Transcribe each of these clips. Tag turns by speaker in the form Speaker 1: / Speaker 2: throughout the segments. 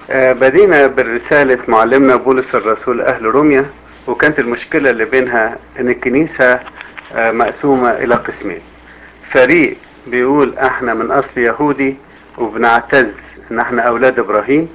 Speaker 1: آه، بدينا برسالة معلمنا بولس الرسول أهل روميا وكانت المشكلة اللي بينها إن الكنيسة آه، مقسومة إلى قسمين فريق بيقول احنا من أصل يهودي وبنعتز إن احنا أولاد إبراهيم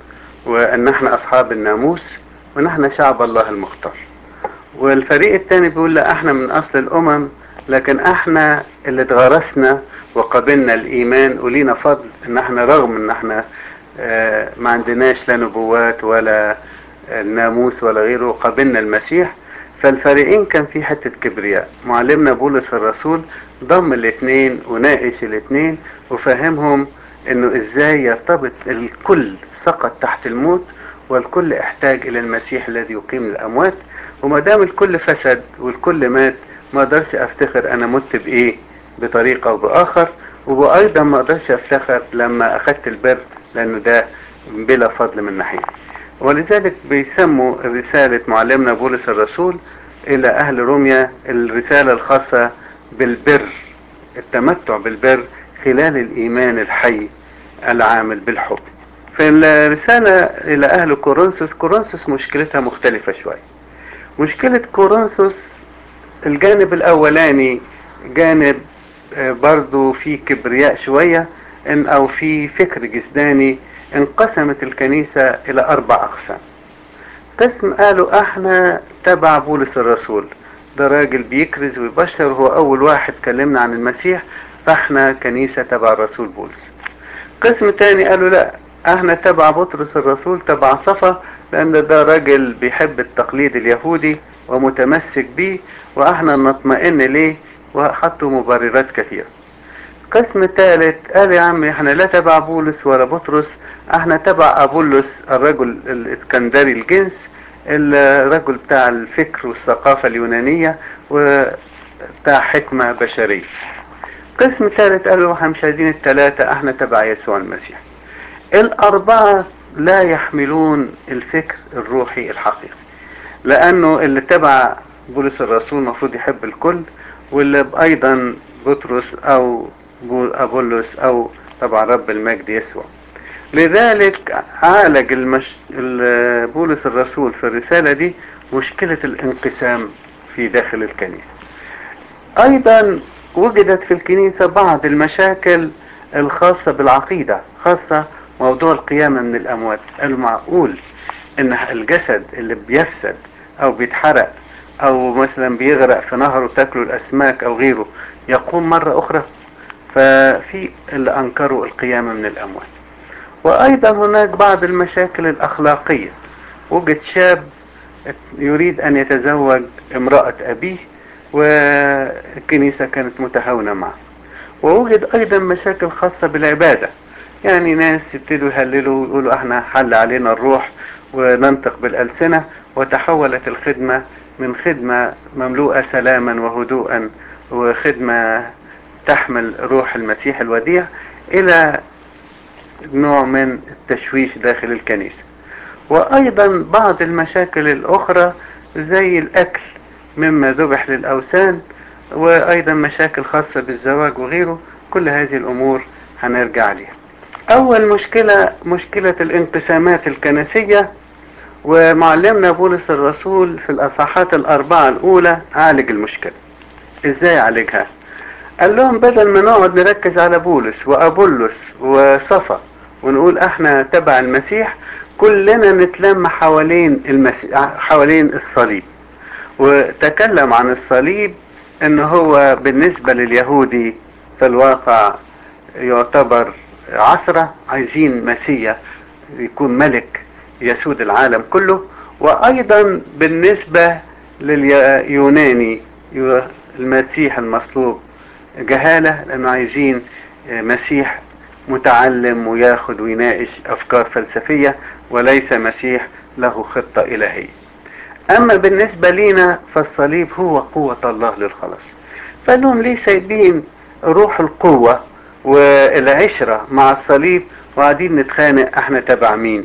Speaker 1: وإن احنا أصحاب الناموس وإن احنا شعب الله المختار والفريق التاني بيقول لا احنا من أصل الأمم لكن احنا اللي اتغرسنا وقبلنا الإيمان ولينا فضل إن احنا رغم إن احنا آه، ما عندناش لا نبوات ولا الناموس ولا غيره قابلنا المسيح فالفريقين كان في حتة كبرياء معلمنا بولس الرسول ضم الاثنين وناقش الاثنين وفهمهم انه ازاي يرتبط الكل سقط تحت الموت والكل احتاج الى المسيح الذي يقيم الاموات وما دام الكل فسد والكل مات ما اقدرش افتخر انا مت بايه بطريقة او باخر وايضا ما اقدرش افتخر لما اخدت البر لانه ده بلا فضل من ناحيتي ولذلك بيسموا رسالة معلمنا بولس الرسول إلى أهل روميا الرسالة الخاصة بالبر التمتع بالبر خلال الإيمان الحي العامل بالحب في الرسالة إلى أهل كورنثوس كورنثوس مشكلتها مختلفة شوية مشكلة كورنثوس الجانب الأولاني جانب آه، برضو في كبرياء شوية إن أو في فكر جسداني انقسمت الكنيسة إلى أربع أقسام قسم قالوا احنا تبع بولس الرسول ده راجل بيكرز ويبشر وهو أول واحد كلمنا عن المسيح فاحنا كنيسة تبع الرسول بولس قسم تاني قالوا لا احنا تبع بطرس الرسول تبع صفا لأن ده راجل بيحب التقليد اليهودي ومتمسك بيه واحنا نطمئن ليه وحطوا مبررات كثيرة قسم ثالث قال يا عم احنا لا تبع بولس ولا بطرس احنا تبع ابولس الرجل الاسكندري الجنس الرجل بتاع الفكر والثقافة اليونانية وبتاع حكمة بشرية قسم ثالث قالوا احنا مش عايزين الثلاثة احنا تبع يسوع المسيح الاربعة لا يحملون الفكر الروحي الحقيقي لانه اللي تبع بولس الرسول المفروض يحب الكل واللي ايضا بطرس او ابولس او طبعا رب المجد يسوع لذلك عالج المش... ال- بولس الرسول في الرسالة دي مشكلة الانقسام في داخل الكنيسة ايضا وجدت في الكنيسة بعض المشاكل الخاصة بالعقيدة خاصة موضوع القيامة من الاموات المعقول ان الجسد اللي بيفسد او بيتحرق او مثلا بيغرق في نهر وتاكله الاسماك او غيره يقوم مرة اخرى ففي اللي انكروا القيامة من الاموات وايضا هناك بعض المشاكل الاخلاقية وجد شاب يريد ان يتزوج امرأة ابيه والكنيسة كانت متهاونة معه ووجد ايضا مشاكل خاصة بالعبادة يعني ناس يبتدوا يهللوا ويقولوا احنا حل علينا الروح وننطق بالألسنة وتحولت الخدمة من خدمة مملوءة سلاما وهدوءا وخدمة تحمل روح المسيح الوديع إلى نوع من التشويش داخل الكنيسة وأيضا بعض المشاكل الأخرى زي الأكل مما ذبح للأوثان وأيضا مشاكل خاصة بالزواج وغيره كل هذه الأمور هنرجع لها أول مشكلة مشكلة الانقسامات الكنسية ومعلمنا بولس الرسول في الأصحاحات الأربعة الأولى عالج المشكلة إزاي عالجها؟ قال لهم بدل ما نقعد نركز على بولس وأبولس وصفا ونقول احنا تبع المسيح كلنا نتلم حوالين المسيح حوالين الصليب وتكلم عن الصليب ان هو بالنسبة لليهودي في الواقع يعتبر عثرة عايزين مسيح يكون ملك يسود العالم كله وايضا بالنسبة لليوناني المسيح المصلوب جهالة لانه عايزين مسيح متعلم وياخد ويناقش افكار فلسفية وليس مسيح له خطة الهية اما بالنسبة لينا فالصليب هو قوة الله للخلاص فقال لهم ليه سايبين روح القوة والعشرة مع الصليب وقاعدين نتخانق احنا تبع مين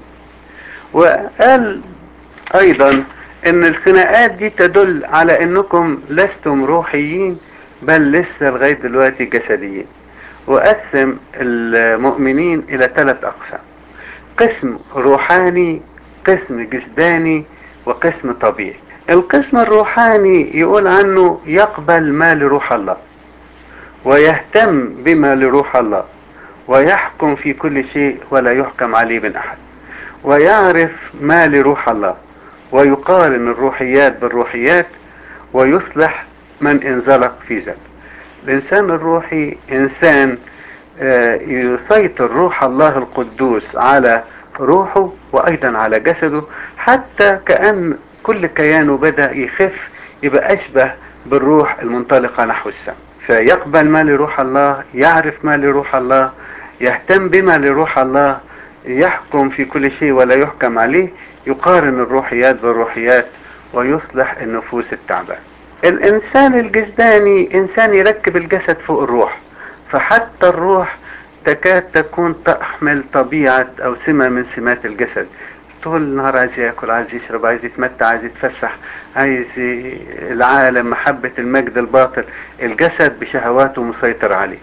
Speaker 1: وقال ايضا ان الخناقات دي تدل على انكم لستم روحيين بل لسه لغاية دلوقتي جسديين وقسم المؤمنين الى ثلاث اقسام قسم روحاني قسم جسداني وقسم طبيعي القسم الروحاني يقول عنه يقبل ما لروح الله ويهتم بما لروح الله ويحكم في كل شيء ولا يحكم عليه من احد ويعرف ما لروح الله ويقارن الروحيات بالروحيات ويصلح من انزلق في ذلك الانسان الروحي انسان يسيطر روح الله القدوس على روحه وايضا على جسده حتى كأن كل كيانه بدأ يخف يبقى اشبه بالروح المنطلقة نحو السماء فيقبل ما لروح الله يعرف ما لروح الله يهتم بما لروح الله يحكم في كل شيء ولا يحكم عليه يقارن الروحيات بالروحيات ويصلح النفوس التعبان الانسان الجسداني انسان يركب الجسد فوق الروح فحتى الروح تكاد تكون تحمل طبيعة او سمة من سمات الجسد طول النهار عايز ياكل عايز يشرب عايز يتمتع عايز يتفسح عايز العالم محبة المجد الباطل الجسد بشهواته مسيطر عليه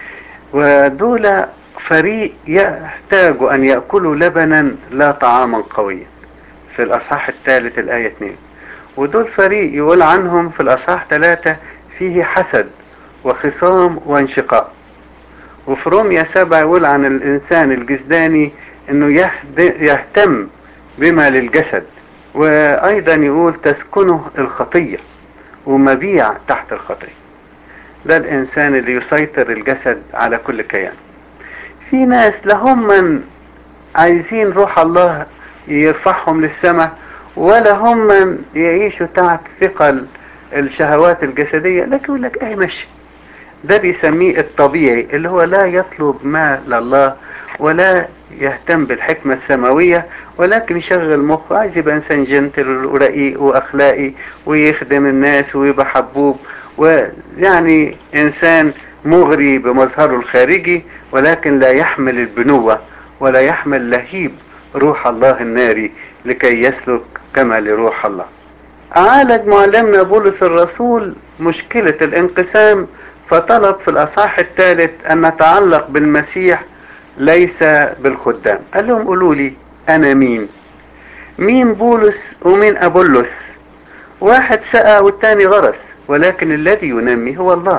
Speaker 1: ودول فريق يحتاج ان يأكلوا لبنا لا طعاما قويا في الاصحاح الثالث الاية 2 ودول فريق يقول عنهم في الاصحاح ثلاثة فيه حسد وخصام وانشقاق وفي روميا سبعة يقول عن الانسان الجسداني انه يهتم بما للجسد وايضا يقول تسكنه الخطية ومبيع تحت الخطية ده الانسان اللي يسيطر الجسد على كل كيان في ناس لهم من عايزين روح الله يرفعهم للسماء ولا هم من يعيشوا تحت ثقل الشهوات الجسدية لكن يقول لك ايه ماشي ده بيسميه الطبيعي اللي هو لا يطلب ما لله ولا يهتم بالحكمة السماوية ولكن يشغل مخه عايز يبقى انسان جنتل ورقيق واخلاقي ويخدم الناس ويبقى حبوب ويعني انسان مغري بمظهره الخارجي ولكن لا يحمل البنوة ولا يحمل لهيب روح الله الناري لكي يسلك كما لروح الله عالج معلمنا بولس الرسول مشكلة الانقسام فطلب في الأصحاح الثالث أن نتعلق بالمسيح ليس بالخدام قال لهم قولوا لي أنا مين مين بولس ومين أبولس واحد سقى والتاني غرس ولكن الذي ينمي هو الله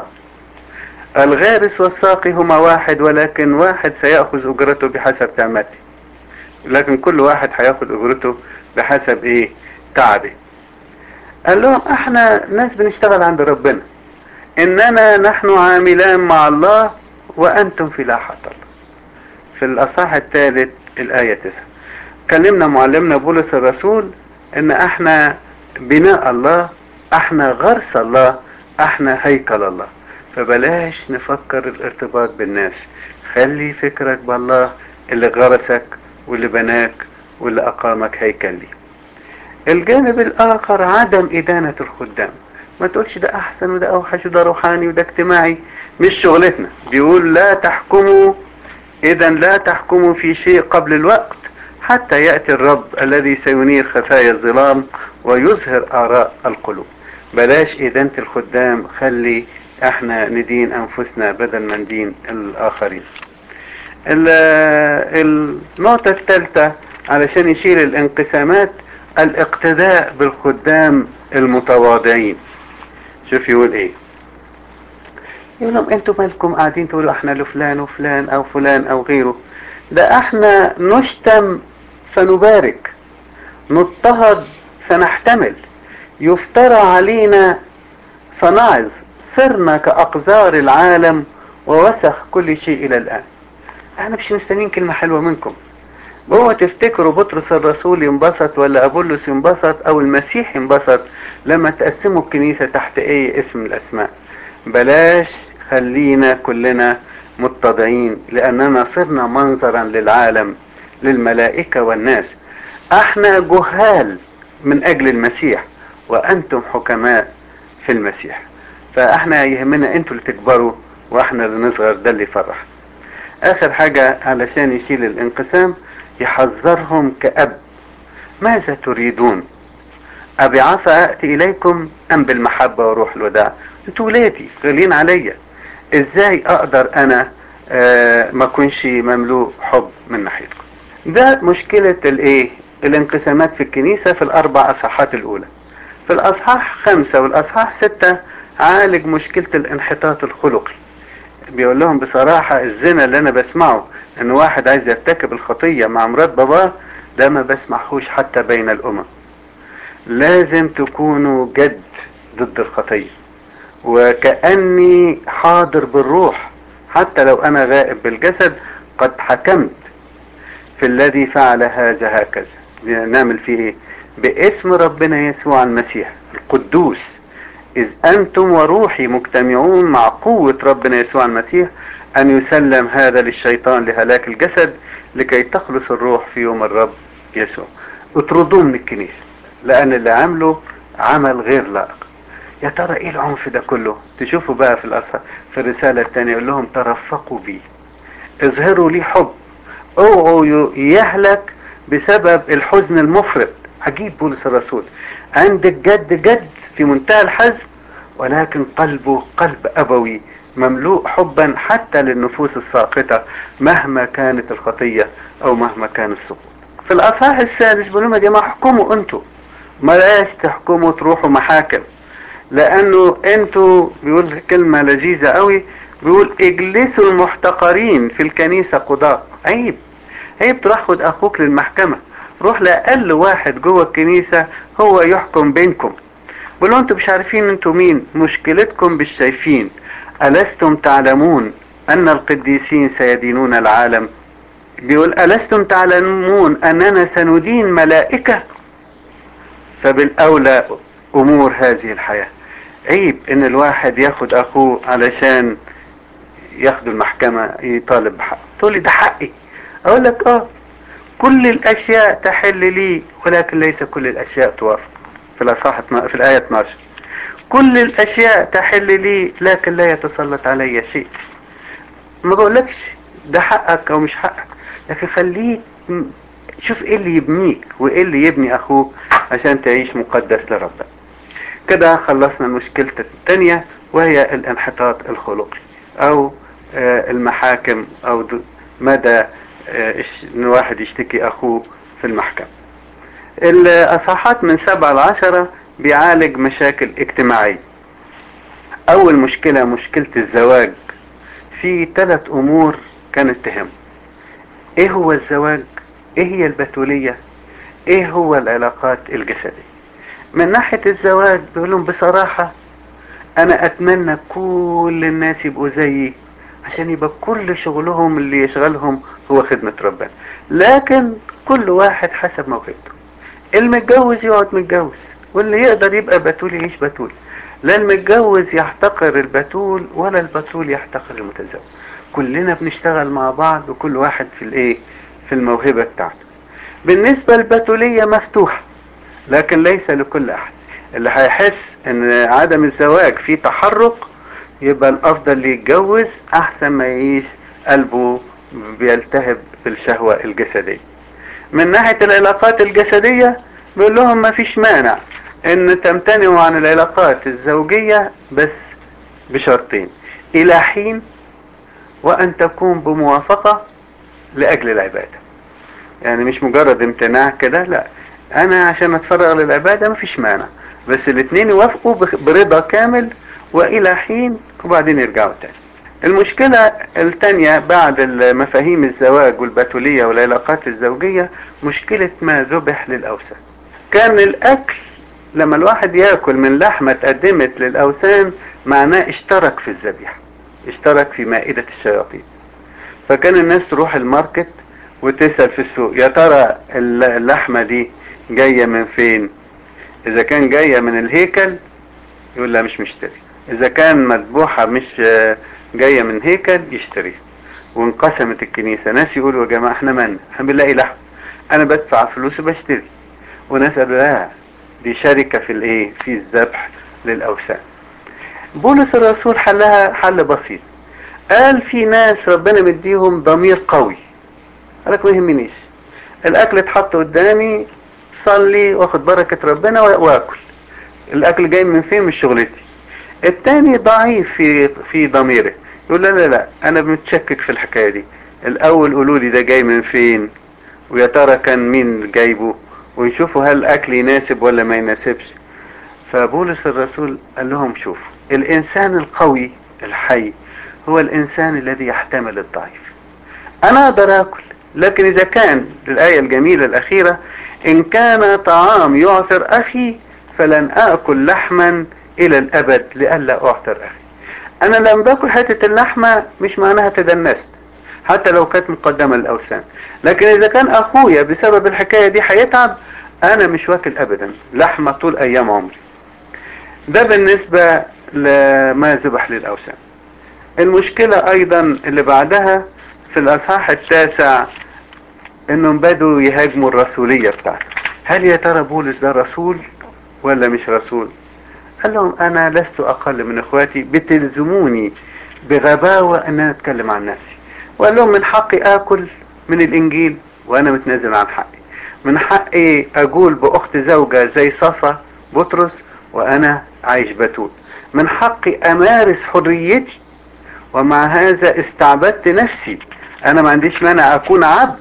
Speaker 1: الغارس والساقي هما واحد ولكن واحد سيأخذ أجرته بحسب تعمته لكن كل واحد هياخد أجرته بحسب إيه تعبه قال لهم احنا ناس بنشتغل عند ربنا اننا نحن عاملان مع الله وانتم في لاحة الله في الاصحاح الثالث الاية 9 كلمنا معلمنا بولس الرسول ان احنا بناء الله احنا غرس الله احنا هيكل الله فبلاش نفكر الارتباط بالناس خلي فكرك بالله اللي غرسك واللي بناك واللي اقامك هيكل لي الجانب الاخر عدم ادانة الخدام ما تقولش ده احسن وده اوحش وده روحاني وده اجتماعي مش شغلتنا بيقول لا تحكموا اذا لا تحكموا في شيء قبل الوقت حتى يأتي الرب الذي سينير خفايا الظلام ويظهر آراء القلوب بلاش إدانة الخدام خلي احنا ندين انفسنا بدل ما ندين الاخرين النقطة الثالثة علشان يشيل الانقسامات الاقتداء بالخدام المتواضعين شوف يقول ايه يقول لهم انتوا مالكم قاعدين تقولوا احنا لفلان وفلان او فلان او غيره ده احنا نشتم فنبارك نضطهد فنحتمل يفترى علينا فنعظ صرنا كأقذار العالم ووسخ كل شيء إلى الآن احنا مش مستنيين كلمة حلوة منكم هو تفتكروا بطرس الرسول ينبسط ولا أبولس ينبسط أو المسيح ينبسط لما تقسموا الكنيسة تحت أي اسم من الأسماء بلاش خلينا كلنا متضعين لأننا صرنا منظرا للعالم للملائكة والناس احنا جهال من أجل المسيح وأنتم حكماء في المسيح فاحنا يهمنا انتوا اللي تكبروا واحنا اللي نصغر ده اللي يفرح اخر حاجة علشان يشيل الانقسام يحذرهم كأب ماذا تريدون أبي عصا أتي إليكم أم بالمحبة وروح الوداع انتوا ولادي غالين عليا ازاي اقدر انا آه ما اكونش مملوء حب من ناحيتكم ده مشكلة الايه الانقسامات في الكنيسة في الاربع اصحاحات الاولى في الاصحاح خمسة والاصحاح ستة عالج مشكلة الانحطاط الخلقي بيقول لهم بصراحة الزنا اللي انا بسمعه ان واحد عايز يرتكب الخطية مع مرات باباه ده ما بسمعهوش حتى بين الامم لازم تكونوا جد ضد الخطية وكأني حاضر بالروح حتى لو انا غائب بالجسد قد حكمت في الذي فعل هذا هكذا نعمل فيه ايه باسم ربنا يسوع المسيح القدوس إذ أنتم وروحي مجتمعون مع قوة ربنا يسوع المسيح أن يسلم هذا للشيطان لهلاك الجسد لكي تخلص الروح في يوم الرب يسوع اطردوه من الكنيسة لأن اللي عمله عمل غير لائق يا ترى ايه العنف ده كله تشوفوا بقى في الأصح في الرسالة الثانية يقول لهم ترفقوا بي اظهروا لي حب اوعوا يهلك بسبب الحزن المفرط عجيب بولس الرسول عند الجد جد في منتهى الحزم ولكن قلبه قلب أبوي مملوء حبا حتى للنفوس الساقطة مهما كانت الخطية أو مهما كان السقوط في الأصحاح السادس بيقول لهم يا جماعة احكموا أنتوا ملاش تحكموا تروحوا محاكم لأنه أنتوا بيقول كلمة لذيذة قوي بيقول اجلسوا المحتقرين في الكنيسة قضاء عيب عيب تروح خد أخوك للمحكمة روح لأقل واحد جوه الكنيسة هو يحكم بينكم بيقولوا انتوا مش عارفين انتوا مين مشكلتكم بالشايفين ألستم تعلمون أن القديسين سيدينون العالم بيقول ألستم تعلمون أننا سندين ملائكة فبالأولى أمور هذه الحياة عيب إن الواحد ياخد أخوه علشان ياخد المحكمة يطالب بحقه تقول لي ده حقي أقول لك آه كل الأشياء تحل لي ولكن ليس كل الأشياء توافق في الأصحاح في الآية 12 كل الأشياء تحل لي لكن لا يتسلط علي شيء ما بقولكش ده حقك أو مش حقك لكن خليك شوف ايه اللي يبنيك وايه اللي يبني اخوك عشان تعيش مقدس لربك كده خلصنا المشكلة الثانية وهي الانحطاط الخلقي او المحاكم او مدى ان واحد يشتكي اخوه في المحكمة الاصحاحات من سبعة لعشرة بيعالج مشاكل اجتماعية اول مشكلة مشكلة الزواج في ثلاث امور كانت تهم ايه هو الزواج ايه هي البتولية ايه هو العلاقات الجسدية من ناحية الزواج بيقولون بصراحة انا اتمنى كل الناس يبقوا زيي عشان يبقى كل شغلهم اللي يشغلهم هو خدمة ربنا لكن كل واحد حسب موهبته المتجوز يقعد متجوز واللي يقدر يبقى بتول يعيش بتول لا المتجوز يحتقر البتول ولا البتول يحتقر المتزوج كلنا بنشتغل مع بعض وكل واحد في الايه في الموهبة بتاعته بالنسبة للبتولية مفتوحة لكن ليس لكل احد اللي هيحس ان عدم الزواج فيه تحرك يبقى الافضل اللي يتجوز احسن ما يعيش قلبه بيلتهب بالشهوة الجسدية من ناحية العلاقات الجسدية بيقول لهم ما فيش مانع ان تمتنعوا عن العلاقات الزوجية بس بشرطين الى حين وان تكون بموافقة لاجل العبادة يعني مش مجرد امتناع كده لا انا عشان اتفرغ للعبادة مفيش مانع بس الاثنين يوافقوا برضا كامل والى حين وبعدين يرجعوا تاني المشكلة التانية بعد مفاهيم الزواج والبتولية والعلاقات الزوجية مشكلة ما ذبح للأوثان كان الأكل لما الواحد يأكل من لحمة اتقدمت للأوثان معناه اشترك في الذبيحة اشترك في مائدة الشياطين فكان الناس تروح الماركت وتسأل في السوق يا ترى اللحمة دي جاية من فين إذا كان جاية من الهيكل يقول لا مش مشتري إذا كان مذبوحة مش جاية من هيكل يشتريها وانقسمت الكنيسة ناس يقولوا يا جماعة احنا مالنا احنا بنلاقي لحم انا بدفع فلوس وبشتري وناس قالوا لا دي شركة في الايه في الذبح للاوثان بولس الرسول حلها حل بسيط قال في ناس ربنا مديهم ضمير قوي قالك ما يهمنيش الاكل اتحط قدامي صلي واخد بركة ربنا واكل الاكل جاي من فين من شغلتي التاني ضعيف في في ضميره يقول لا لا لا انا متشكك في الحكايه دي الاول قولوا لي ده جاي من فين ويا ترى كان مين جايبه ويشوفوا هل الاكل يناسب ولا ما يناسبش فبولس الرسول قال لهم شوفوا الانسان القوي الحي هو الانسان الذي يحتمل الضعيف انا اقدر اكل لكن اذا كان الايه الجميله الاخيره ان كان طعام يعثر اخي فلن اكل لحما الى الابد لئلا اعثر اخي انا لما باكل حته اللحمه مش معناها تدنست حتى لو كانت مقدمه للاوثان لكن اذا كان اخويا بسبب الحكايه دي هيتعب انا مش واكل ابدا لحمه طول ايام عمري ده بالنسبه لما ذبح للاوثان المشكله ايضا اللي بعدها في الاصحاح التاسع انهم بدوا يهاجموا الرسوليه بتاعته هل يا ترى بولس ده رسول ولا مش رسول قال لهم انا لست اقل من اخواتي بتلزموني بغباوة ان انا اتكلم عن نفسي وقال لهم من حقي اكل من الانجيل وانا متنازل عن حقي من حقي اقول باخت زوجة زي صفا بطرس وانا عايش بتول من حقي امارس حريتي ومع هذا استعبدت نفسي انا ما عنديش مانع اكون عبد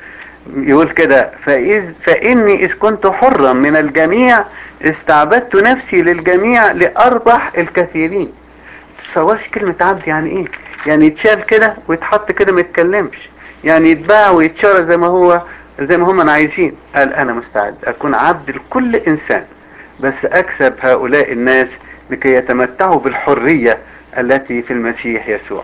Speaker 1: يقول كده فإذ فإني إذ كنت حرا من الجميع استعبدت نفسي للجميع لأربح الكثيرين تصورش كلمة عبد يعني إيه يعني يتشال كده ويتحط كده ما يتكلمش يعني يتباع ويتشرى زي ما هو زي ما هم عايزين قال أنا مستعد أكون عبد لكل إنسان بس أكسب هؤلاء الناس لكي يتمتعوا بالحرية التي في المسيح يسوع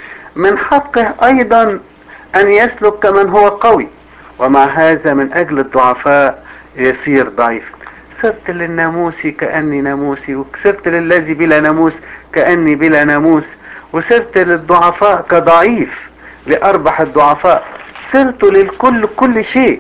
Speaker 1: من حقه أيضا أن يسلك كمن هو قوي ومع هذا من أجل الضعفاء يصير ضعيف صرت للناموس كأني ناموسي وصرت للذي بلا ناموس كأني بلا ناموس وصرت للضعفاء كضعيف لأربح الضعفاء صرت للكل كل شيء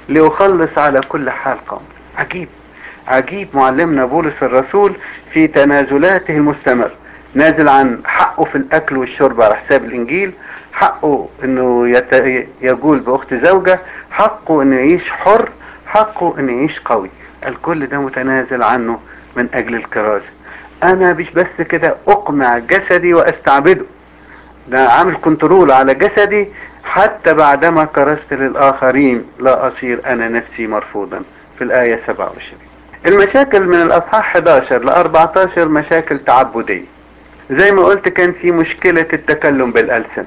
Speaker 1: لأخلص على كل حال قوم عجيب عجيب معلمنا بولس الرسول في تنازلاته المستمر نازل عن حقه في الأكل والشرب على حساب الإنجيل حقه انه يت... يقول باخت زوجة حقه انه يعيش حر حقه انه يعيش قوي الكل ده متنازل عنه من اجل الكرازة انا مش بس كده اقمع جسدي واستعبده ده عامل كنترول على جسدي حتى بعدما كرست للاخرين لا اصير انا نفسي مرفوضا في الاية 27 المشاكل من الاصحاح 11 ل 14 مشاكل تعبدية زي ما قلت كان في مشكلة التكلم بالألسنة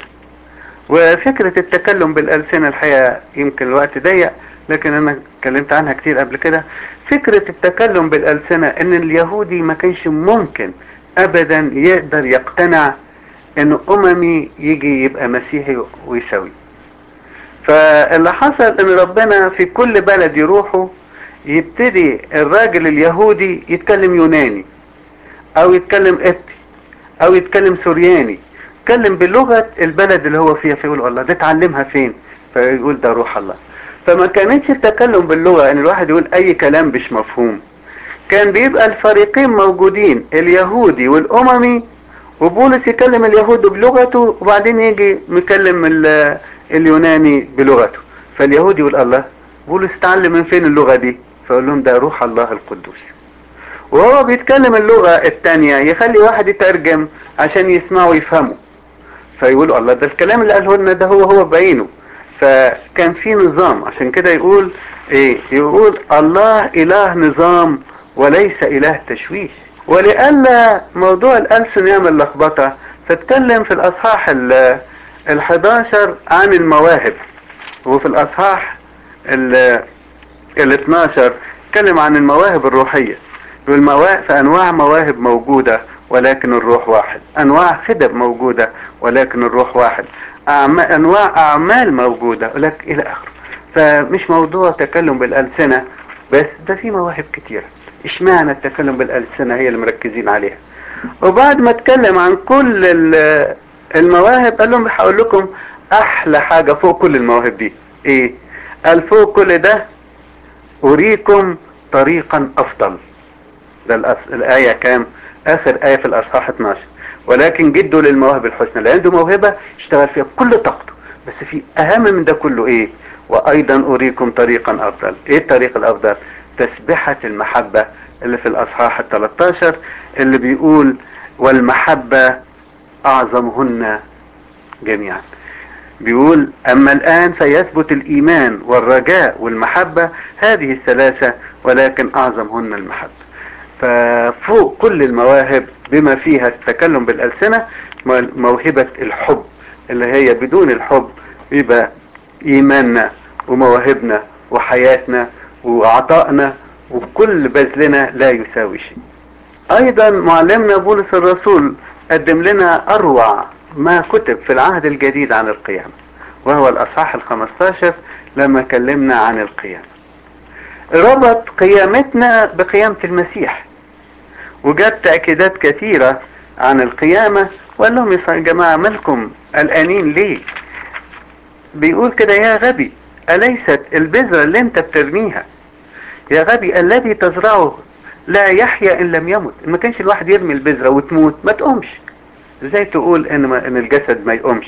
Speaker 1: وفكرة التكلم بالألسنة الحقيقة يمكن الوقت ضيق لكن أنا اتكلمت عنها كتير قبل كده فكرة التكلم بالألسنة إن اليهودي ما كانش ممكن أبدا يقدر يقتنع إن أممي يجي يبقى مسيحي ويسوي فاللي حصل إن ربنا في كل بلد يروحه يبتدي الراجل اليهودي يتكلم يوناني أو يتكلم قبطي أو يتكلم سورياني يتكلم بلغة البلد اللي هو فيها فيقول الله ده اتعلمها فين فيقول ده روح الله فما كانتش التكلم باللغة ان الواحد يقول اي كلام مش مفهوم كان بيبقى الفريقين موجودين اليهودي والاممي وبولس يكلم اليهود بلغته وبعدين يجي مكلم اليوناني بلغته فاليهودي يقول الله بولس اتعلم من فين اللغة دي فيقول لهم ده روح الله القدوس وهو بيتكلم اللغة التانية يخلي واحد يترجم عشان يسمعه ويفهمه فيقولوا الله ده الكلام اللي قاله لنا ده هو هو بعينه فكان في نظام عشان كده يقول ايه يقول الله اله نظام وليس اله تشويش ولئلا موضوع الالسن يعمل لخبطه فاتكلم في الاصحاح ال 11 عن المواهب وفي الاصحاح ال 12 اتكلم عن المواهب الروحيه والمواهب فانواع مواهب موجوده ولكن الروح واحد انواع خدم موجودة ولكن الروح واحد أعمال انواع اعمال موجودة ولكن الى اخره فمش موضوع تكلم بالالسنة بس ده في مواهب كتيرة اشمعنى التكلم بالالسنة هي اللي مركزين عليها وبعد ما اتكلم عن كل المواهب قال لهم هقول لكم احلى حاجة فوق كل المواهب دي ايه قال فوق كل ده اريكم طريقا افضل ده الأس... الايه كام اخر ايه في الاصحاح 12 ولكن جدوا للمواهب الحسنى اللي عنده موهبه يشتغل فيها بكل طاقته بس في اهم من ده كله ايه وايضا اريكم طريقا افضل ايه الطريق الافضل تسبحة المحبة اللي في الاصحاح ال 13 اللي بيقول والمحبة اعظمهن جميعا بيقول أما الآن فيثبت الإيمان والرجاء والمحبة هذه الثلاثة ولكن أعظمهن المحبة ففوق كل المواهب بما فيها التكلم بالألسنة موهبة الحب اللي هي بدون الحب يبقى إيماننا ومواهبنا وحياتنا وعطائنا وكل بذلنا لا يساوي شيء أيضا معلمنا بولس الرسول قدم لنا أروع ما كتب في العهد الجديد عن القيامة وهو الأصحاح الخمستاشر لما كلمنا عن القيامة ربط قيامتنا بقيامة المسيح وجاب تأكيدات كثيرة عن القيامة وقال لهم يا جماعة مالكم قلقانين ليه بيقول كده يا غبي أليست البذرة اللي انت بترميها يا غبي الذي تزرعه لا يحيا ان لم يمت ما كانش الواحد يرمي البذرة وتموت ما تقومش ازاي تقول ان, ما ان الجسد ما يقومش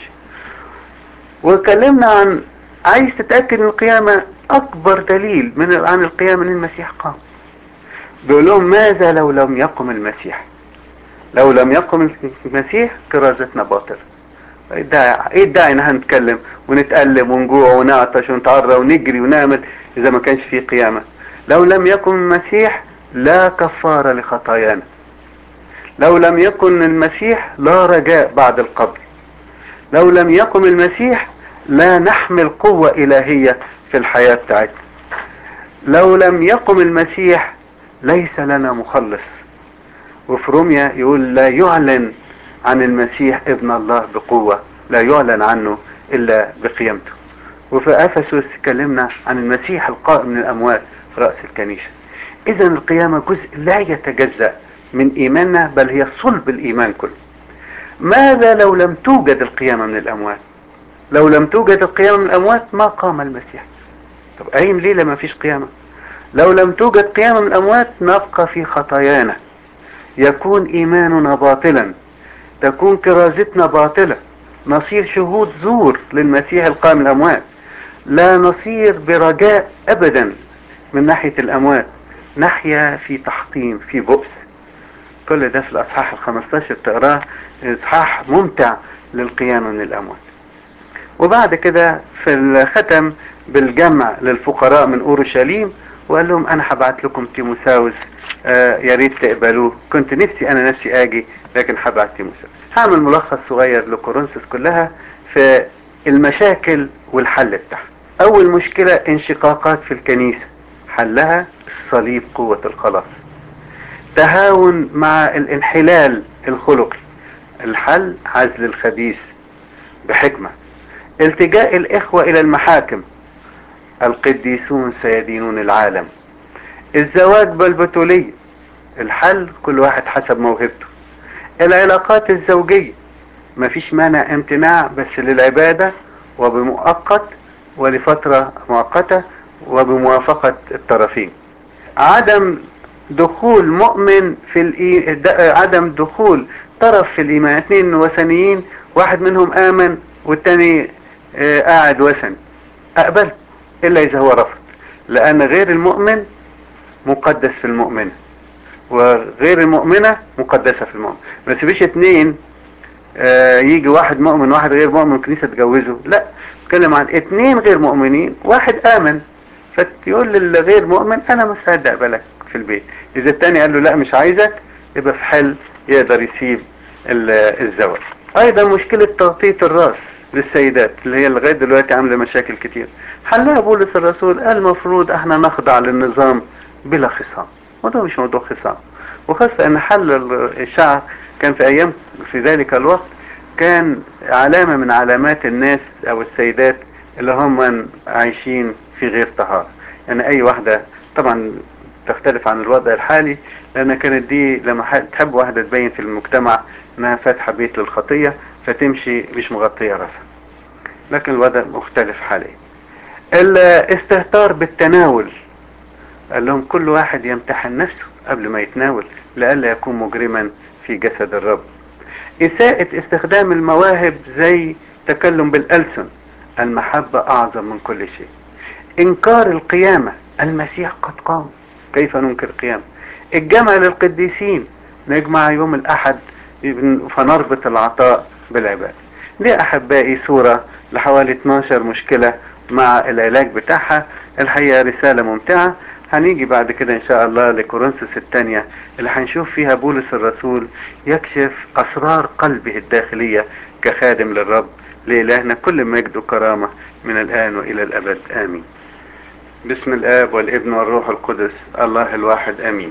Speaker 1: وكلمنا عن عايز تتأكد ان القيامة اكبر دليل من عن القيامة ان المسيح قام بيقول لهم ماذا لو لم يقم المسيح لو لم يقم المسيح كرازتنا باطل ايه الداعي ايه الداعي ان هنتكلم ونتألم ونجوع ونعطش ونتعرى ونجري ونعمل اذا ما كانش في قيامة لو لم يكن المسيح لا كفارة لخطايانا لو لم يكن المسيح لا رجاء بعد القبر لو لم يقم المسيح لا نحمل قوة إلهية في الحياة بتاعتنا لو لم يقم المسيح ليس لنا مخلص وفي روميا يقول لا يعلن عن المسيح ابن الله بقوة لا يعلن عنه إلا بقيامته وفي أفسس تكلمنا عن المسيح القائم من الأموات في رأس الكنيسة إذا القيامة جزء لا يتجزأ من إيماننا بل هي صلب الإيمان كله ماذا لو لم توجد القيامة من الأموات لو لم توجد القيامة من الأموات ما قام المسيح طب قايم ليه لما فيش قيامة لو لم توجد قيامة من الأموات نبقى في خطايانا يكون إيماننا باطلا تكون كرازتنا باطلة نصير شهود زور للمسيح القائم من الأموات لا نصير برجاء أبدا من ناحية الأموات نحيا في تحطيم في بؤس كل ده في الأصحاح الخمستاشر تقراه إصحاح ممتع للقيامة من الأموات وبعد كده في الختم بالجمع للفقراء من أورشليم وقال لهم أنا هبعت لكم تيموساوس آه يا ريت تقبلوه كنت نفسي أنا نفسي آجي لكن هبعت تيموساوس هعمل ملخص صغير لكورنثوس كلها في المشاكل والحل بتاعها أول مشكلة انشقاقات في الكنيسة حلها الصليب قوة الخلاص تهاون مع الانحلال الخلقي الحل عزل الخبيث بحكمة التجاء الإخوة إلى المحاكم القديسون سيدينون العالم الزواج بالبتولية الحل كل واحد حسب موهبته العلاقات الزوجية مفيش مانع امتناع بس للعبادة وبمؤقت ولفترة مؤقتة وبموافقة الطرفين عدم دخول مؤمن في الإي... عدم دخول طرف في الإيمان اثنين وثنيين واحد منهم آمن والتاني آه قاعد وثني أقبل إلا إذا هو رفض لأن غير المؤمن مقدس في المؤمنة وغير المؤمنة مقدسة في المؤمن ما تسيبيش اتنين آه يجي واحد مؤمن واحد غير مؤمن كنيسة تجوزه لا اتكلم عن اتنين غير مؤمنين واحد آمن فتقول للغير مؤمن انا مستعد اقبلك في البيت اذا التاني قال له لا مش عايزك يبقى في حل يقدر يسيب الزواج ايضا مشكلة تغطية الراس للسيدات اللي هي لغاية دلوقتي عاملة مشاكل كتير حلها بولس الرسول قال المفروض احنا نخضع للنظام بلا خصام وده مش موضوع خصام وخاصة ان حل الشعر كان في ايام في ذلك الوقت كان علامة من علامات الناس او السيدات اللي هم عايشين في غير طهارة يعني اي واحدة طبعا تختلف عن الوضع الحالي لان كانت دي لما تحب واحدة تبين في المجتمع انها فاتحة بيت للخطية فتمشي مش مغطية راسها لكن الوضع مختلف حاليا الاستهتار بالتناول قال لهم كل واحد يمتحن نفسه قبل ما يتناول لئلا يكون مجرما في جسد الرب إساءة استخدام المواهب زي تكلم بالألسن المحبة أعظم من كل شيء إنكار القيامة المسيح قد قام كيف ننكر القيامة الجمع للقديسين نجمع يوم الأحد فنربط العطاء بالعبادة دي أحبائي صورة لحوالي 12 مشكلة مع العلاج بتاعها الحقيقة رسالة ممتعة هنيجي بعد كده ان شاء الله لكورنثوس الثانية اللي هنشوف فيها بولس الرسول يكشف اسرار قلبه الداخلية كخادم للرب لإلهنا كل مجد وكرامة من الآن وإلى الأبد آمين بسم الآب والابن والروح القدس الله الواحد آمين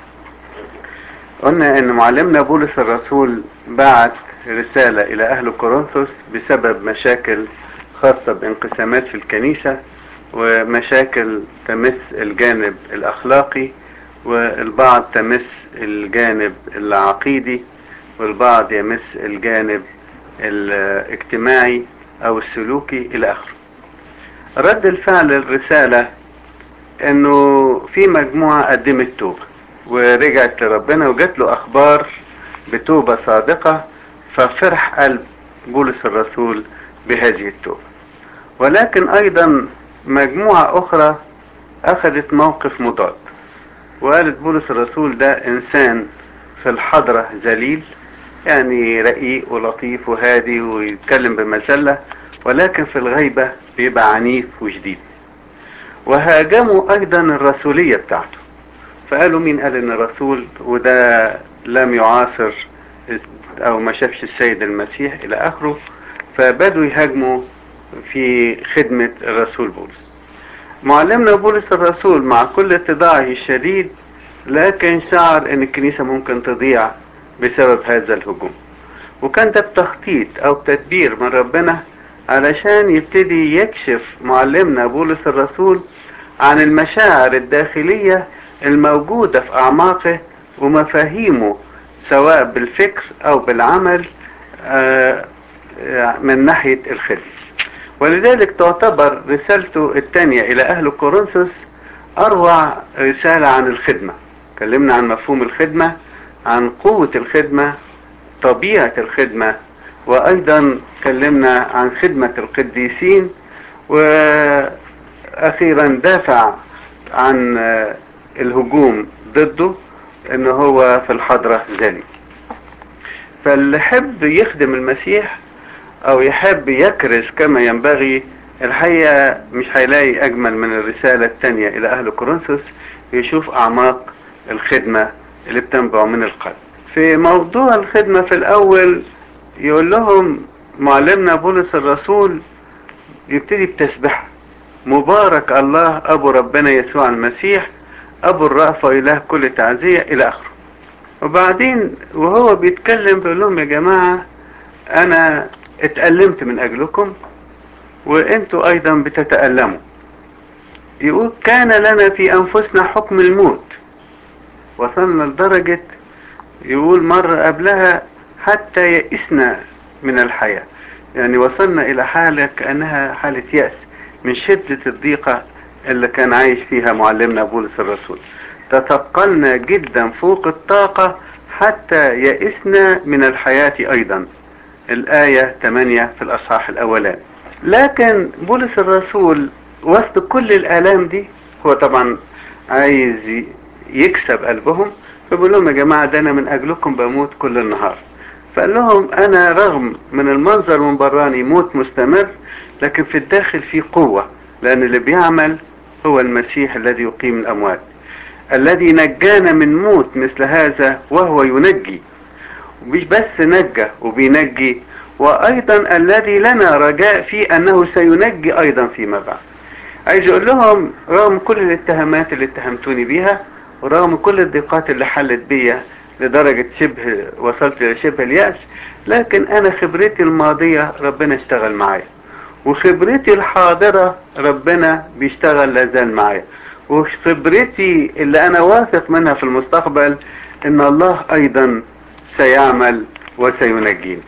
Speaker 1: قلنا ان معلمنا بولس الرسول بعت رسالة الى اهل كورنثوس بسبب مشاكل خاصة بانقسامات في الكنيسة ومشاكل تمس الجانب الاخلاقي والبعض تمس الجانب العقيدي والبعض يمس الجانب الاجتماعي او السلوكي الى اخره رد الفعل الرسالة انه في مجموعة قدمت توبة ورجعت لربنا وجات له اخبار بتوبة صادقة ففرح قلب بولس الرسول بهذه التوبة ولكن ايضا مجموعة اخرى اخذت موقف مضاد وقالت بولس الرسول ده انسان في الحضرة ذليل يعني رقيق ولطيف وهادي ويتكلم بمسلة ولكن في الغيبة بيبقى عنيف وشديد وهاجموا ايضا الرسولية بتاعته فقالوا مين قال ان الرسول وده لم يعاصر او ما شافش السيد المسيح الى اخره فبدوا يهاجموا في خدمة الرسول بولس معلمنا بولس الرسول مع كل اتضاعه الشديد لكن شعر ان الكنيسة ممكن تضيع بسبب هذا الهجوم وكان ده بتخطيط او بتدبير من ربنا علشان يبتدي يكشف معلمنا بولس الرسول عن المشاعر الداخلية الموجودة في أعماقه ومفاهيمه سواء بالفكر أو بالعمل من ناحية الخدمة ولذلك تعتبر رسالته الثانية إلى أهل كورنثوس أروع رسالة عن الخدمة كلمنا عن مفهوم الخدمة عن قوة الخدمة طبيعة الخدمة وأيضا كلمنا عن خدمة القديسين وأخيرا دافع عن الهجوم ضده ان هو في الحضرة ذلك فاللي يحب يخدم المسيح او يحب يكرز كما ينبغي الحقيقة مش هيلاقي اجمل من الرسالة التانية الى اهل كورنثوس يشوف اعماق الخدمة اللي بتنبع من القلب في موضوع الخدمة في الاول يقول لهم معلمنا بولس الرسول يبتدي بتسبحه مبارك الله ابو ربنا يسوع المسيح ابو الرأفة اله كل تعزية الى اخره وبعدين وهو بيتكلم بيقول لهم يا جماعة انا اتألمت من اجلكم وانتوا ايضا بتتألموا يقول كان لنا في انفسنا حكم الموت وصلنا لدرجة يقول مرة قبلها حتى يئسنا من الحياة يعني وصلنا الى حالة كأنها حالة يأس من شدة الضيقة اللي كان عايش فيها معلمنا بولس الرسول تثقلنا جدا فوق الطاقة حتى يئسنا من الحياة ايضا الآية 8 في الأصحاح الأولاني لكن بولس الرسول وسط كل الآلام دي هو طبعا عايز يكسب قلبهم فبيقول لهم يا جماعة ده أنا من أجلكم بموت كل النهار فقال لهم أنا رغم من المنظر من براني موت مستمر لكن في الداخل في قوة لأن اللي بيعمل هو المسيح الذي يقيم الأموات الذي نجانا من موت مثل هذا وهو ينجي مش بس نجى وبينجي وأيضا الذي لنا رجاء في أنه سينجي أيضا فيما بعد عايز أقول لهم رغم كل الاتهامات اللي اتهمتوني بيها ورغم كل الضيقات اللي حلت بيا لدرجة شبه وصلت لشبه اليأس لكن أنا خبرتي الماضية ربنا اشتغل معايا وخبرتي الحاضرة ربنا بيشتغل لازال معايا وخبرتي اللي أنا واثق منها في المستقبل إن الله أيضا سيعمل وسينجيني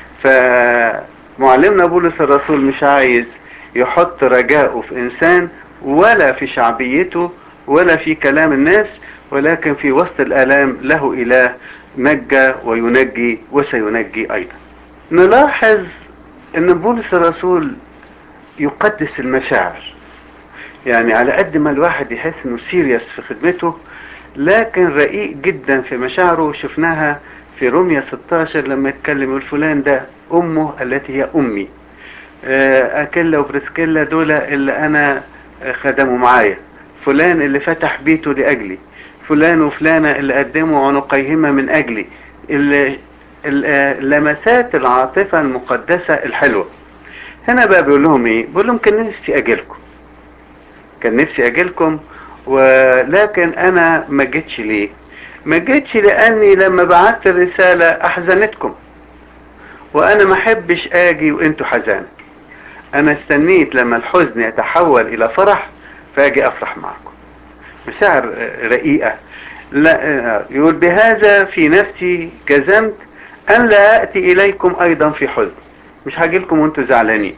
Speaker 1: فمعلمنا بولس الرسول مش عايز يحط رجاءه في إنسان ولا في شعبيته ولا في كلام الناس ولكن في وسط الآلام له إله نجى وينجي وسينجي أيضا نلاحظ ان بولس الرسول يقدس المشاعر يعني على قد ما الواحد يحس انه سيريس في خدمته لكن رقيق جدا في مشاعره شفناها في روميا 16 لما يتكلم يقول فلان ده امه التي هي امي آه، اكيلا وبرسكيلا دول اللي انا آه، خدموا معايا فلان اللي فتح بيته لاجلي فلان وفلانة اللي قدموا عنقيهما من اجلي اللي ال- آه، لمسات العاطفة المقدسة الحلوة هنا بقى بيقول لهم ايه بيقول لهم كان نفسي اجيلكم كان نفسي اجيلكم ولكن انا ما جيتش ليه ما جيتش لاني لما بعت الرسالة احزنتكم وانا ما احبش اجي وانتوا حزان انا استنيت لما الحزن يتحول الى فرح فاجي افرح معكم مشاعر آه، رقيقة لا آه، يقول بهذا في نفسي جزمت ان لا اتي اليكم ايضا في حزن مش هاجيلكم وانتوا زعلانين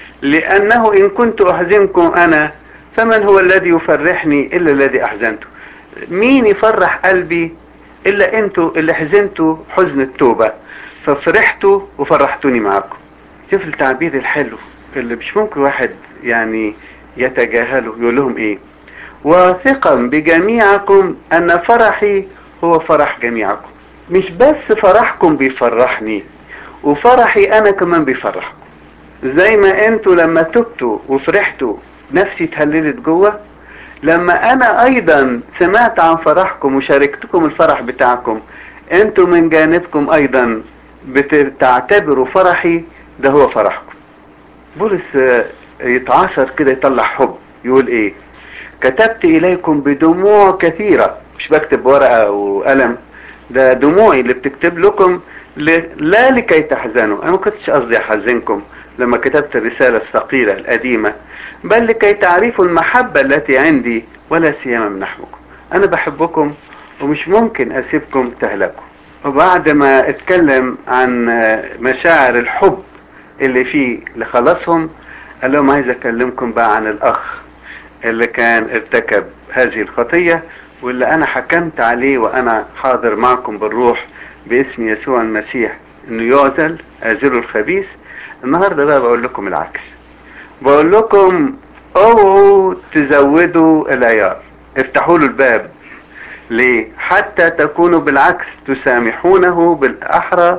Speaker 1: لانه ان كنت احزنكم انا فمن هو الذي يفرحني الا الذي احزنته مين يفرح قلبي الا انتوا اللي حزنتوا حزن التوبة ففرحتوا وفرحتوني معاكم شوف التعبير الحلو اللي مش ممكن واحد يعني يتجاهله يقول لهم ايه واثقا بجميعكم ان فرحي هو فرح جميعكم مش بس فرحكم بيفرحني وفرحي انا كمان بيفرحكم زي ما انتوا لما تبتوا وفرحتوا نفسي اتهللت جوه لما انا ايضا سمعت عن فرحكم وشاركتكم الفرح بتاعكم انتوا من جانبكم ايضا بتعتبروا فرحي ده هو فرحكم بولس آه، يتعاصر كده يطلع حب يقول ايه كتبت اليكم بدموع كثيرة مش بكتب ورقة وقلم ده دموعي اللي بتكتب لكم ل... لا لكي تحزنوا انا ما كنتش قصدي احزنكم لما كتبت الرسالة الثقيلة القديمة بل لكي تعرفوا المحبة التي عندي ولا سيما من نحوكم انا بحبكم ومش ممكن اسيبكم تهلكوا وبعد ما اتكلم عن آه، مشاعر الحب اللي فيه لخلاصهم قال لهم عايز اكلمكم بقى عن الاخ اللي كان ارتكب هذه الخطية واللي انا حكمت عليه وانا حاضر معكم بالروح باسم يسوع المسيح انه يعزل اعزلوا الخبيث النهاردة بقى بقول لكم العكس بقول لكم اوعوا تزودوا العيار افتحوا له الباب ليه حتى تكونوا بالعكس تسامحونه بالاحرى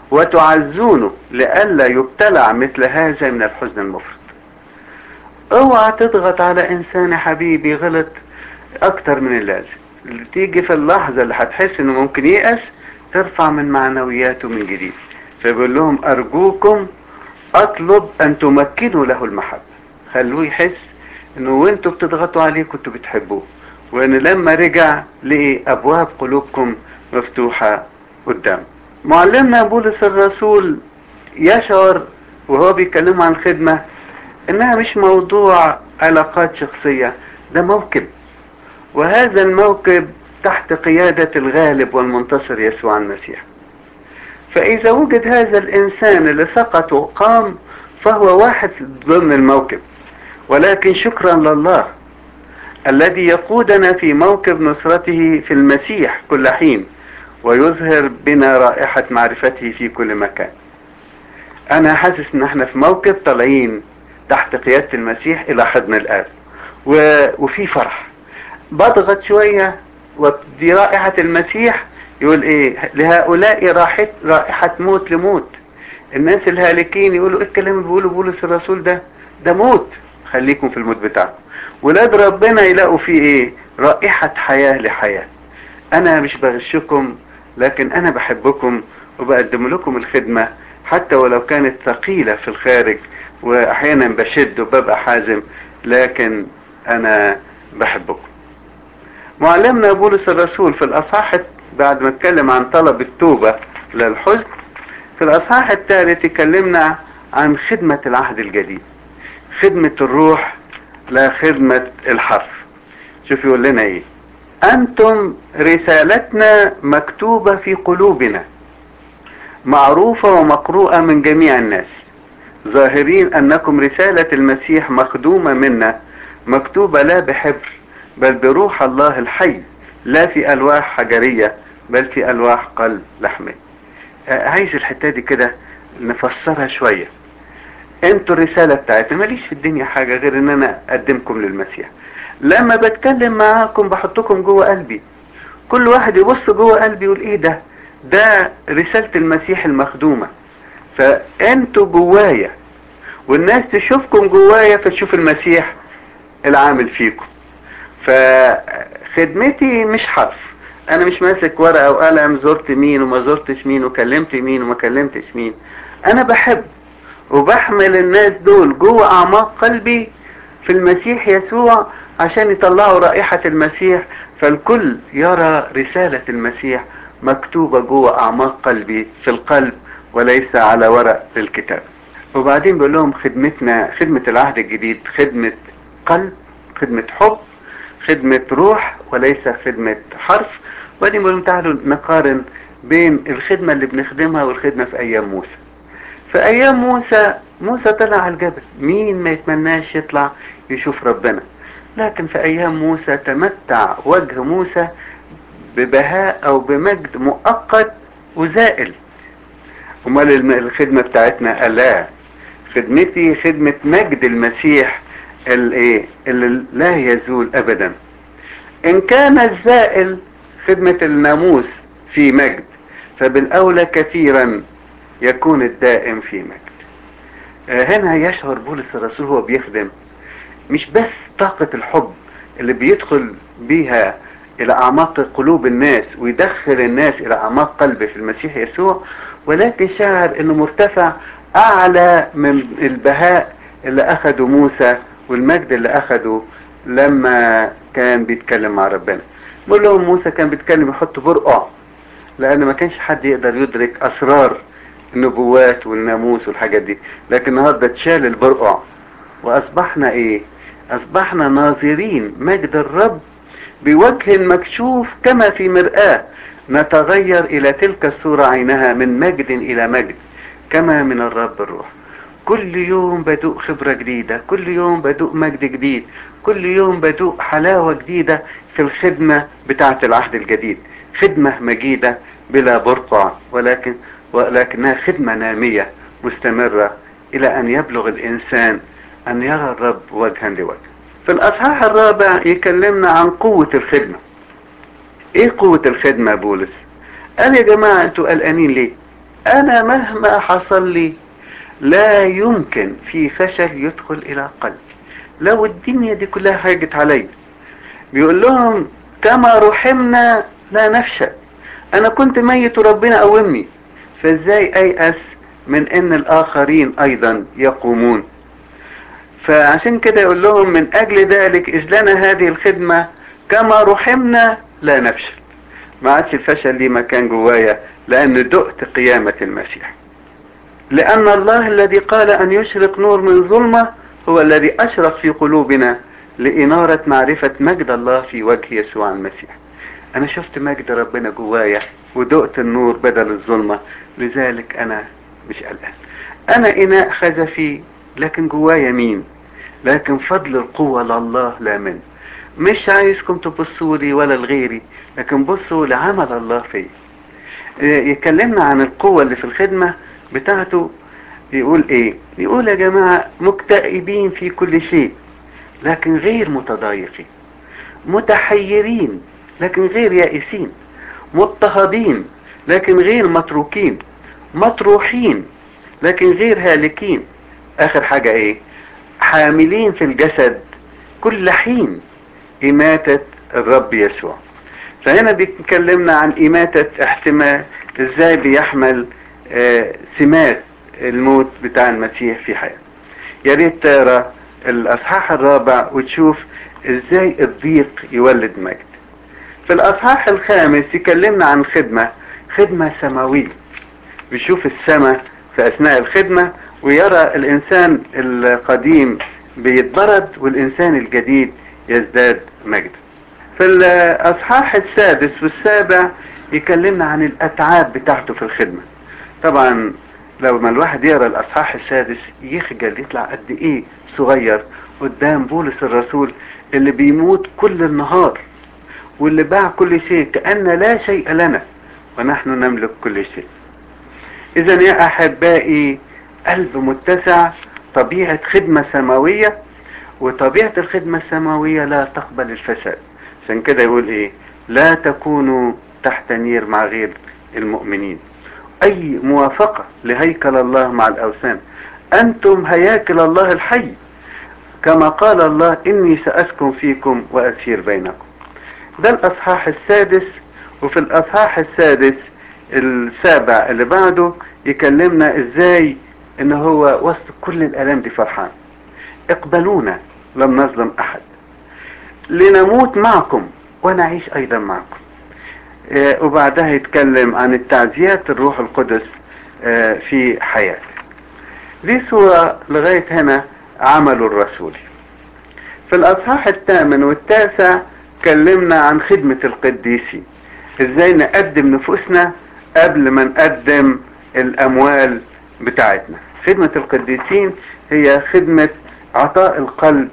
Speaker 1: وتعزونه لئلا يبتلع مثل هذا من الحزن المفرط اوعى تضغط على انسان يا حبيبي غلط اكتر من اللازم اللي تيجي في اللحظة اللي هتحس انه ممكن ييأس ارفع من معنوياته من جديد فبيقول لهم ارجوكم اطلب ان تمكنوا له المحبة خلوه يحس انه وانتوا بتضغطوا عليه كنتوا بتحبوه وان لما رجع لقي ابواب قلوبكم مفتوحة قدام معلمنا بولس الرسول يشعر وهو بيتكلم عن الخدمة انها مش موضوع علاقات شخصية ده موكب وهذا الموكب تحت قيادة الغالب والمنتصر يسوع المسيح فإذا وجد هذا الإنسان اللي سقط وقام فهو واحد ضمن الموكب ولكن شكرا لله الذي يقودنا في موكب نصرته في المسيح كل حين ويظهر بنا رائحة معرفته في كل مكان أنا حاسس إن احنا في موكب طالعين تحت قيادة المسيح إلى حضن الآب و... وفي فرح بضغط شوية ودي رائحة المسيح يقول ايه لهؤلاء راحت رائحة موت لموت الناس الهالكين يقولوا ايه الكلام اللي بيقوله بولس الرسول ده ده موت خليكم في الموت بتاعكم ولاد ربنا يلاقوا فيه ايه رائحة حياة لحياة انا مش بغشكم لكن انا بحبكم وبقدم لكم الخدمة حتى ولو كانت ثقيلة في الخارج واحيانا بشد وببقى حازم لكن انا بحبكم معلمنا بولس الرسول في الاصحاح بعد ما اتكلم عن طلب التوبة للحزن في الاصحاح الثالث يكلمنا عن خدمة العهد الجديد خدمة الروح لا خدمة الحرف شوف يقول لنا ايه انتم رسالتنا مكتوبة في قلوبنا معروفة ومقروءة من جميع الناس ظاهرين انكم رسالة المسيح مخدومة منا مكتوبة لا بحبر بل بروح الله الحي لا في الواح حجرية بل في الواح قلب لحمي آه عايز الحتة دي كده نفسرها شوية انتوا الرسالة بتاعتنا ماليش في الدنيا حاجة غير ان انا اقدمكم للمسيح لما بتكلم معاكم بحطكم جوه قلبي كل واحد يبص جوه قلبي يقول ايه ده ده رسالة المسيح المخدومة فانتوا جوايا والناس تشوفكم جوايا فتشوف المسيح العامل فيكم فخدمتي مش حرف انا مش ماسك ورقة وقلم زرت مين وما زرتش مين وكلمت مين وما كلمتش مين انا بحب وبحمل الناس دول جوه اعماق قلبي في المسيح يسوع عشان يطلعوا رائحة المسيح فالكل يرى رسالة المسيح مكتوبة جوه اعماق قلبي في القلب وليس على ورق للكتاب وبعدين بيقول لهم خدمتنا خدمة العهد الجديد خدمة قلب خدمة حب خدمة روح وليس خدمة حرف وبعدين بيقول لهم تعالوا نقارن بين الخدمة اللي بنخدمها والخدمة في أيام موسى في أيام موسى موسى طلع على الجبل مين ما يتمناش يطلع يشوف ربنا لكن في أيام موسى تمتع وجه موسى ببهاء أو بمجد مؤقت وزائل امال الخدمة بتاعتنا لا خدمتي خدمة مجد المسيح الايه اللي لا يزول ابدا ان كان الزائل خدمة الناموس في مجد فبالاولى كثيرا يكون الدائم في مجد هنا يشعر بولس الرسول هو بيخدم مش بس طاقة الحب اللي بيدخل بيها الى اعماق قلوب الناس ويدخل الناس الى اعماق قلبه في المسيح يسوع ولكن شعر انه مرتفع اعلى من البهاء اللي اخده موسى والمجد اللي اخده لما كان بيتكلم مع ربنا بقول لهم موسى كان بيتكلم يحط برقع لان ما كانش حد يقدر يدرك اسرار النبوات والناموس والحاجات دي لكن النهارده اتشال البرقع واصبحنا ايه اصبحنا ناظرين مجد الرب بوجه مكشوف كما في مرآة نتغير الى تلك الصورة عينها من مجد الى مجد كما من الرب الروح كل يوم بدوق خبرة جديدة كل يوم بدوق مجد جديد كل يوم بدوق حلاوة جديدة في الخدمة بتاعة العهد الجديد خدمة مجيدة بلا برقع ولكن ولكنها خدمة نامية مستمرة إلى أن يبلغ الإنسان أن يرى الرب وجها لوجه في الأصحاح الرابع يكلمنا عن قوة الخدمة إيه قوة الخدمة بولس قال يا جماعة أنتوا قلقانين ليه أنا مهما حصل لي لا يمكن في فشل يدخل إلى قلبي لو الدنيا دي كلها هاجت علي بيقول لهم كما رحمنا لا نفشل أنا كنت ميت وربنا قومني فازاي أيأس من أن الآخرين أيضا يقومون فعشان كده يقول لهم من أجل ذلك إذ لنا هذه الخدمة كما رحمنا لا نفشل ما عادش الفشل ليه مكان جوايا لأن دقت قيامة المسيح لأن الله الذي قال أن يشرق نور من ظلمة هو الذي أشرق في قلوبنا لإنارة معرفة مجد الله في وجه يسوع المسيح أنا شفت مجد ربنا جوايا ودقت النور بدل الظلمة لذلك أنا مش قلقان أنا إناء خزفي لكن جوايا مين لكن فضل القوة لله لا من مش عايزكم تبصوا لي ولا لغيري لكن بصوا لعمل الله فيا يكلمنا عن القوة اللي في الخدمة بتاعته يقول ايه يقول يا جماعة مكتئبين في كل شيء لكن غير متضايقين متحيرين لكن غير يائسين مضطهدين لكن غير متروكين مطروحين لكن غير هالكين اخر حاجة ايه حاملين في الجسد كل حين إماتة الرب يسوع فهنا بيتكلمنا عن إماتة احتمال ازاي بيحمل آه سمات الموت بتاع المسيح في حياته يا ريت تقرا الاصحاح الرابع وتشوف ازاي الضيق يولد مجد في الاصحاح الخامس يكلمنا عن خدمة خدمة سماوية بيشوف السماء في اثناء الخدمة ويرى الانسان القديم بيتبرد والانسان الجديد يزداد مجد في الاصحاح السادس والسابع يكلمنا عن الاتعاب بتاعته في الخدمة طبعا لو ما الواحد يقرا الاصحاح السادس يخجل يطلع قد ايه صغير قدام بولس الرسول اللي بيموت كل النهار واللي باع كل شيء كأن لا شيء لنا ونحن نملك كل شيء اذا يا احبائي قلب متسع طبيعة خدمة سماوية وطبيعة الخدمة السماوية لا تقبل الفساد عشان كده يقول ايه لا تكونوا تحت نير مع غير المؤمنين اي موافقة لهيكل الله مع الاوثان أنتم هياكل الله الحي كما قال الله إني سأسكن فيكم وأسير بينكم ده الأصحاح السادس وفي الأصحاح السادس السابع اللي بعده يكلمنا إزاي إن هو وسط كل الآلام دي فرحان اقبلونا لم نظلم أحد لنموت معكم ونعيش أيضا معكم آه وبعدها يتكلم عن التعزيات الروح القدس آه في حياته دي صورة لغاية هنا عمله الرسولي في الأصحاح الثامن والتاسع كلمنا عن خدمة القديسين ازاي نقدم نفوسنا قبل ما نقدم الأموال بتاعتنا خدمة القديسين هي خدمة عطاء القلب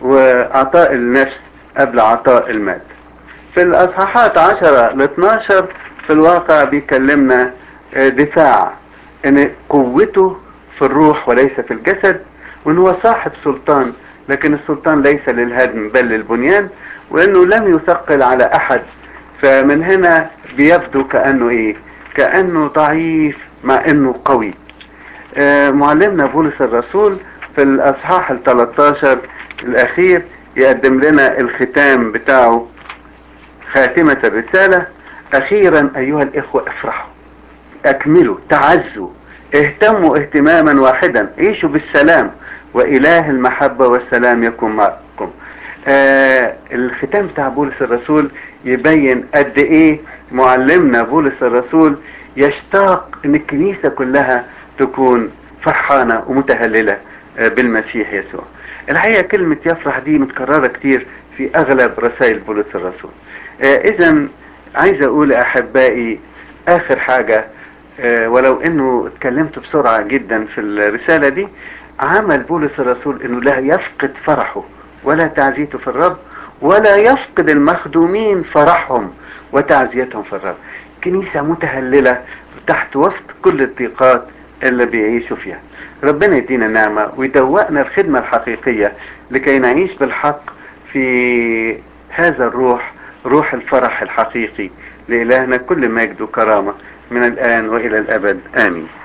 Speaker 1: وعطاء النفس قبل عطاء المال في الأصحاحات 10 ل 12 في الواقع بيكلمنا دفاع ان قوته في الروح وليس في الجسد وان هو صاحب سلطان لكن السلطان ليس للهدم بل للبنيان وانه لم يثقل على احد فمن هنا بيبدو كانه ايه كانه ضعيف مع انه قوي آه معلمنا بولس الرسول في الاصحاح ال 13 الاخير يقدم لنا الختام بتاعه خاتمة الرسالة اخيرا ايها الاخوة افرحوا اكملوا تعزوا اهتموا اهتماما واحدا عيشوا بالسلام واله المحبة والسلام يكون معكم آه الختام بتاع بولس الرسول يبين قد ايه معلمنا بولس الرسول يشتاق ان الكنيسة كلها تكون فرحانة ومتهللة آه بالمسيح يسوع الحقيقة كلمة يفرح دي متكررة كتير في اغلب رسائل بولس الرسول آه اذا عايز اقول احبائي اخر حاجة آه ولو انه اتكلمت بسرعة جدا في الرسالة دي عمل بولس الرسول انه لا يفقد فرحه ولا تعزيته في الرب ولا يفقد المخدومين فرحهم وتعزيتهم في الرب كنيسة متهللة تحت وسط كل الضيقات اللي بيعيشوا فيها ربنا يدينا نعمة ويدوقنا الخدمة الحقيقية لكي نعيش بالحق في هذا الروح روح الفرح الحقيقي لإلهنا كل مجد وكرامة من الآن وإلى الأبد آمين